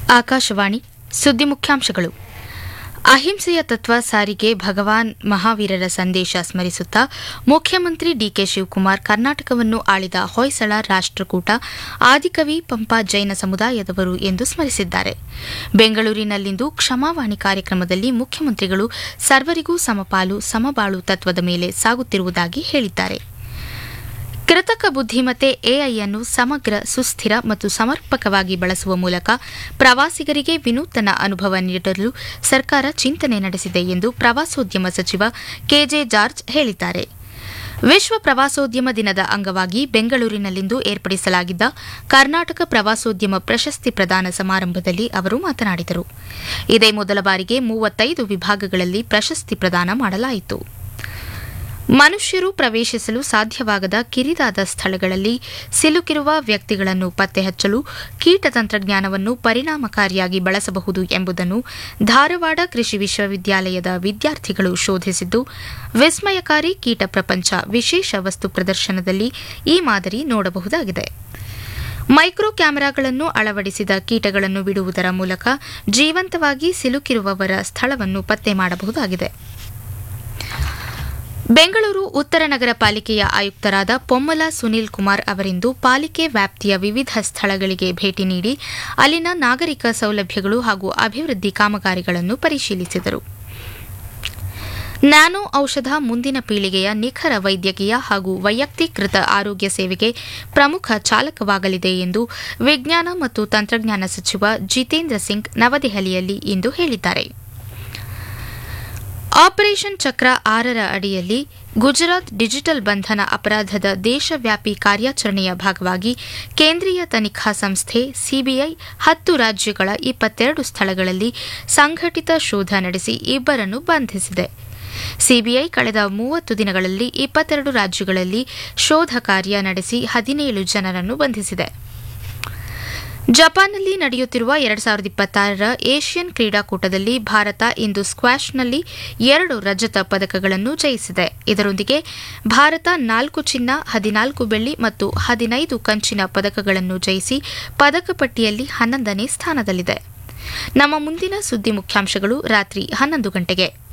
ಆಕಾಶವಾಣಿ ಸುದ್ದಿ ಮುಖ್ಯಾಂಶಗಳು ಅಹಿಂಸೆಯ ತತ್ವ ಸಾರಿಗೆ ಭಗವಾನ್ ಮಹಾವೀರರ ಸಂದೇಶ ಸ್ಮರಿಸುತ್ತಾ ಮುಖ್ಯಮಂತ್ರಿ ಡಿಕೆ ಶಿವಕುಮಾರ್ ಕರ್ನಾಟಕವನ್ನು ಆಳಿದ ಹೊಯ್ಸಳ ರಾಷ್ಟಕೂಟ ಆದಿಕವಿ ಪಂಪ ಜೈನ ಸಮುದಾಯದವರು ಎಂದು ಸ್ಮರಿಸಿದ್ದಾರೆ ಬೆಂಗಳೂರಿನಲ್ಲಿಂದು ಕ್ಷಮಾವಾಣಿ ಕಾರ್ಯಕ್ರಮದಲ್ಲಿ ಮುಖ್ಯಮಂತ್ರಿಗಳು ಸರ್ವರಿಗೂ ಸಮಪಾಲು ಸಮಬಾಳು ತತ್ವದ ಮೇಲೆ ಸಾಗುತ್ತಿರುವುದಾಗಿ ಹೇಳಿದ್ದಾರೆ ಕೃತಕ ಬುದ್ದಿಮತ್ತೆ ಎಐಯನ್ನು ಸಮಗ್ರ ಸುಸ್ಥಿರ ಮತ್ತು ಸಮರ್ಪಕವಾಗಿ ಬಳಸುವ ಮೂಲಕ ಪ್ರವಾಸಿಗರಿಗೆ ವಿನೂತನ ಅನುಭವ ನೀಡಲು ಸರ್ಕಾರ ಚಿಂತನೆ ನಡೆಸಿದೆ ಎಂದು ಪ್ರವಾಸೋದ್ಯಮ ಸಚಿವ ಕೆಜೆ ಜಾರ್ಜ್ ಹೇಳಿದ್ದಾರೆ ವಿಶ್ವ ಪ್ರವಾಸೋದ್ಯಮ ದಿನದ ಅಂಗವಾಗಿ ಬೆಂಗಳೂರಿನಲ್ಲಿಂದು ಏರ್ಪಡಿಸಲಾಗಿದ್ದ ಕರ್ನಾಟಕ ಪ್ರವಾಸೋದ್ಯಮ ಪ್ರಶಸ್ತಿ ಪ್ರದಾನ ಸಮಾರಂಭದಲ್ಲಿ ಅವರು ಮಾತನಾಡಿದರು ಇದೇ ಮೊದಲ ಬಾರಿಗೆ ಮೂವತ್ತೈದು ವಿಭಾಗಗಳಲ್ಲಿ ಪ್ರಶಸ್ತಿ ಪ್ರದಾನ ಮಾಡಲಾಯಿತು ಮನುಷ್ಯರು ಪ್ರವೇಶಿಸಲು ಸಾಧ್ಯವಾಗದ ಕಿರಿದಾದ ಸ್ಥಳಗಳಲ್ಲಿ ಸಿಲುಕಿರುವ ವ್ಯಕ್ತಿಗಳನ್ನು ಪತ್ತೆಹಚ್ಚಲು ಕೀಟ ತಂತ್ರಜ್ಞಾನವನ್ನು ಪರಿಣಾಮಕಾರಿಯಾಗಿ ಬಳಸಬಹುದು ಎಂಬುದನ್ನು ಧಾರವಾಡ ಕೃಷಿ ವಿಶ್ವವಿದ್ಯಾಲಯದ ವಿದ್ಯಾರ್ಥಿಗಳು ಶೋಧಿಸಿದ್ದು ವಿಸ್ಮಯಕಾರಿ ಕೀಟ ಪ್ರಪಂಚ ವಿಶೇಷ ವಸ್ತು ಪ್ರದರ್ಶನದಲ್ಲಿ ಈ ಮಾದರಿ ನೋಡಬಹುದಾಗಿದೆ ಮೈಕ್ರೋ ಕ್ಯಾಮೆರಾಗಳನ್ನು ಅಳವಡಿಸಿದ ಕೀಟಗಳನ್ನು ಬಿಡುವುದರ ಮೂಲಕ ಜೀವಂತವಾಗಿ ಸಿಲುಕಿರುವವರ ಸ್ಥಳವನ್ನು ಪತ್ತೆ ಮಾಡಬಹುದಾಗಿದೆ ಬೆಂಗಳೂರು ಉತ್ತರ ನಗರ ಪಾಲಿಕೆಯ ಆಯುಕ್ತರಾದ ಪೊಮ್ಮಲ ಸುನೀಲ್ ಕುಮಾರ್ ಅವರಿಂದು ಪಾಲಿಕೆ ವ್ಯಾಪ್ತಿಯ ವಿವಿಧ ಸ್ಥಳಗಳಿಗೆ ಭೇಟಿ ನೀಡಿ ಅಲ್ಲಿನ ನಾಗರಿಕ ಸೌಲಭ್ಯಗಳು ಹಾಗೂ ಅಭಿವೃದ್ಧಿ ಕಾಮಗಾರಿಗಳನ್ನು ಪರಿಶೀಲಿಸಿದರು ನ್ಯಾನೋ ಔಷಧ ಮುಂದಿನ ಪೀಳಿಗೆಯ ನಿಖರ ವೈದ್ಯಕೀಯ ಹಾಗೂ ವೈಯಕ್ತೀಕೃತ ಆರೋಗ್ಯ ಸೇವೆಗೆ ಪ್ರಮುಖ ಚಾಲಕವಾಗಲಿದೆ ಎಂದು ವಿಜ್ಞಾನ ಮತ್ತು ತಂತ್ರಜ್ಞಾನ ಸಚಿವ ಜಿತೇಂದ್ರ ಸಿಂಗ್ ನವದೆಹಲಿಯಲ್ಲಿ ಇಂದು ಹೇಳಿದ್ದಾರೆ ಆಪರೇಷನ್ ಚಕ್ರ ಆರರ ಅಡಿಯಲ್ಲಿ ಗುಜರಾತ್ ಡಿಜಿಟಲ್ ಬಂಧನ ಅಪರಾಧದ ದೇಶವ್ಯಾಪಿ ಕಾರ್ಯಾಚರಣೆಯ ಭಾಗವಾಗಿ ಕೇಂದ್ರೀಯ ತನಿಖಾ ಸಂಸ್ಥೆ ಸಿಬಿಐ ಹತ್ತು ರಾಜ್ಯಗಳ ಇಪ್ಪತ್ತೆರಡು ಸ್ಥಳಗಳಲ್ಲಿ ಸಂಘಟಿತ ಶೋಧ ನಡೆಸಿ ಇಬ್ಬರನ್ನು ಬಂಧಿಸಿದೆ ಸಿಬಿಐ ಕಳೆದ ಮೂವತ್ತು ದಿನಗಳಲ್ಲಿ ಇಪ್ಪತ್ತೆರಡು ರಾಜ್ಯಗಳಲ್ಲಿ ಶೋಧ ಕಾರ್ಯ ನಡೆಸಿ ಹದಿನೇಳು ಜನರನ್ನು ಬಂಧಿಸಿದೆ ಜಪಾನ್ನಲ್ಲಿ ನಡೆಯುತ್ತಿರುವ ಎರಡು ಸಾವಿರದ ಇಪ್ಪತ್ತಾರರ ಏಷ್ಯನ್ ಕ್ರೀಡಾಕೂಟದಲ್ಲಿ ಭಾರತ ಇಂದು ಸ್ಕ್ವಾಷ್ನಲ್ಲಿ ಎರಡು ರಜತ ಪದಕಗಳನ್ನು ಜಯಿಸಿದೆ ಇದರೊಂದಿಗೆ ಭಾರತ ನಾಲ್ಕು ಚಿನ್ನ ಹದಿನಾಲ್ಕು ಬೆಳ್ಳಿ ಮತ್ತು ಹದಿನೈದು ಕಂಚಿನ ಪದಕಗಳನ್ನು ಜಯಿಸಿ ಪದಕ ಪಟ್ಟಿಯಲ್ಲಿ ಹನ್ನೊಂದನೇ ಸ್ಥಾನದಲ್ಲಿದೆ ನಮ್ಮ ಮುಂದಿನ ಸುದ್ದಿ ಮುಖ್ಯಾಂಶಗಳು ರಾತ್ರಿ ಹನ್ನೊಂದು ಗಂಟೆಗೆ